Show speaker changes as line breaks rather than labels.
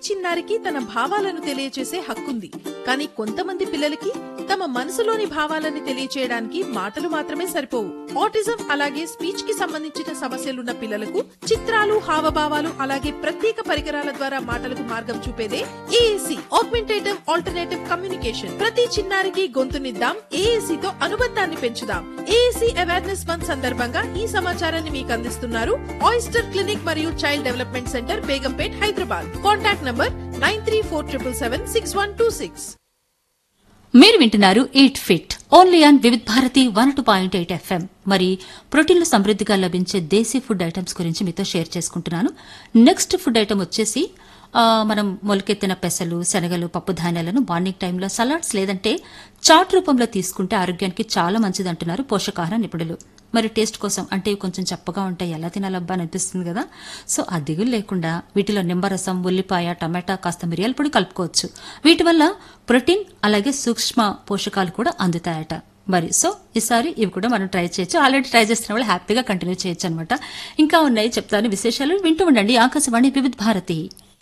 చిన్నారికి తన భావాలను తెలియచేసే హక్కుంది కానీ కొంతమంది పిల్లలకి తమ మనసులోని భావాలని తెలియచేయడానికి మాటలు మాత్రమే సరిపోవు ఆటిజం అలాగే స్పీచ్ కి సంబంధించిన సమస్యలున్న పిల్లలకు చిత్రాలు హావభావాలు అలాగే ప్రత్యేక పరికరాల ద్వారా మాటలకు మార్గం చూపేదే ఏఏసి ఆగ్మెంటేటివ్ ఆల్టర్నేటివ్ కమ్యూనికేషన్ ప్రతి చిన్నారికి గొంతునిద్దాం ఏఏసి తో అనుబంధాన్ని పెంచుదాం ఏఏసి అవేర్నెస్ మంత్ సందర్భంగా ఈ సమాచారాన్ని మీకు అందిస్తున్నారు ఆయిస్టర్ క్లినిక్ మరియు child development centre Begumpet Hyderabad contact number nine three four triple seven six one two six
మీరు వింటున్నారు eight fit only on Vividh Bharati one two point eight FM మరి ప్రోటీన్లు సమృద్ధిగా లభించే దేశీ ఫుడ్ ఐటమ్స్ గురించి మీతో షేర్ చేసుకుంటున్నాను నెక్స్ట్ ఫుడ్ ఐటమ్ వచ్చేసి ఆ, మనం మొలకెత్తిన పెసలు శనగలు పప్పు ధాన్యాలను మార్నింగ్ టైంలో సలాడ్స్ లేదంటే చాట్ రూపంలో తీసుకుంటే ఆరోగ్యానికి చాలా మంచిది అంటున్నారు పోషకాహార నిపుణులు మరి టేస్ట్ కోసం అంటే ఇవి కొంచెం చప్పగా ఉంటాయి ఎలా తినాలబ్బా అని అనిపిస్తుంది కదా సో ఆ దిగులు లేకుండా వీటిలో నిమ్మరసం ఉల్లిపాయ టమాటా కాస్త మిరియాల పొడి కలుపుకోవచ్చు వీటి వల్ల ప్రోటీన్ అలాగే సూక్ష్మ పోషకాలు కూడా అందుతాయట మరి సో ఈసారి ఇవి కూడా మనం ట్రై చేయొచ్చు ఆల్రెడీ ట్రై చేస్తున్న వాళ్ళు హ్యాపీగా కంటిన్యూ చేయొచ్చు అనమాట ఇంకా ఉన్నాయి చెప్తాను విశేషాలు వింటూ ఉండండి ఆకాశవాణి వివిధ భారతి